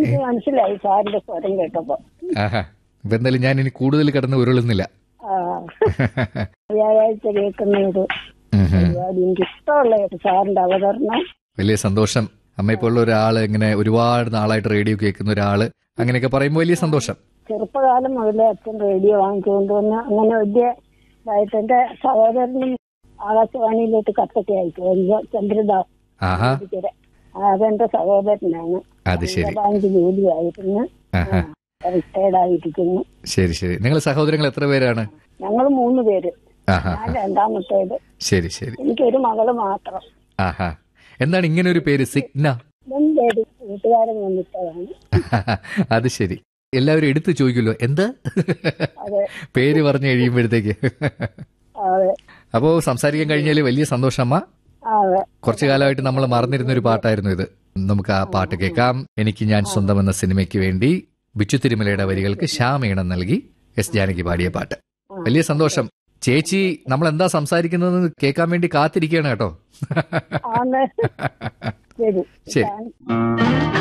എനിക്ക് മനസ്സിലായി സാറിന്റെ സ്വരം കേട്ടപ്പോ ആഹാ ഇപ്പൊ എന്തായാലും ഞാൻ ഇനി കൂടുതൽ കിടന്ന് ഉരുളുന്നില്ല ആ വ്യാഴാഴ്ച കേൾക്കുന്ന ഒരു ഉം ഉം. പരിപാടി എനിക്ക് ഇഷ്ടമുള്ള ഒരു സാറിന്റെ അവതരണം വലിയ സന്തോഷം അമ്മയെപ്പോലുള്ള ഒരാള് ഇങ്ങനെ ഒരുപാട് നാളായിട്ട് റേഡിയോ കേൾക്കുന്ന ഒരാള് അങ്ങനെയൊക്കെ പറയുമ്പോൾ വലിയ സന്തോഷം ചെറുപ്പകാലം മുതലേ അച്ഛൻ റേഡിയോ വാങ്ങിച്ചുകൊണ്ട് വന്ന് അങ്ങനെ വലിയ ഇതായിട്ട് എന്റെ സഹോദരനും ആകാശവാണിയിലോട്ട് കത്തൊക്കെ അയച്ചു എനിക്ക് ചന്ദ്രദാസ് ആഹാ ഇരിക്കരെ. ആ, അതെന്റെ സഹോദരനാണ് അത് ശരി ബാങ്ക് ജോലിയായിരുന്നു ആഹാ റിട്ടയർഡ് ആയിരിക്കുന്നു ശരി ശരി നിങ്ങൾ സഹോദരങ്ങൾ എത്ര പേരാണ് ഞങ്ങൾ മൂന്ന് പേര് ആഹാ ഞാൻ രണ്ടാമത്തേത് ശരി ശരി എനിക്കൊരു മകള് മാത്രം ആഹാ എന്താണ് ഇങ്ങനെ ഒരു പേര് സിഗ്ന രണ്ടുപേര് കൂട്ടുകാരൻ വന്നിട്ടതാണ് അത് ശരി എല്ലാവരും എടുത്തു ചോദിക്കുമല്ലോ എന്ത് അതെ പേര് പറഞ്ഞു കഴിയുമ്പോഴത്തേക്ക് അതെ അപ്പോ സംസാരിക്കാൻ കഴിഞ്ഞാൽ വലിയ സന്തോഷമ്മ അതെ കുറച്ചു കാലമായിട്ട് നമ്മൾ മറന്നിരുന്ന ഒരു പാട്ടായിരുന്നു ഇത് നമുക്ക് ആ പാട്ട് കേൾക്കാം എനിക്ക് ഞാൻ സ്വന്തം എന്ന സിനിമയ്ക്ക് വേണ്ടി ബിച്ചു തിരുമലയുടെ വരികൾക്ക് ശ്യാമീണം നൽകി എസ് ജാനകി പാടിയ പാട്ട് വലിയ സന്തോഷം ചേച്ചി നമ്മൾ എന്താ സംസാരിക്കുന്നതെന്ന് കേൾക്കാൻ വേണ്ടി കാത്തിരിക്കുകയാണ് കേട്ടോ ആണ് ശരി ശരി താങ്ക്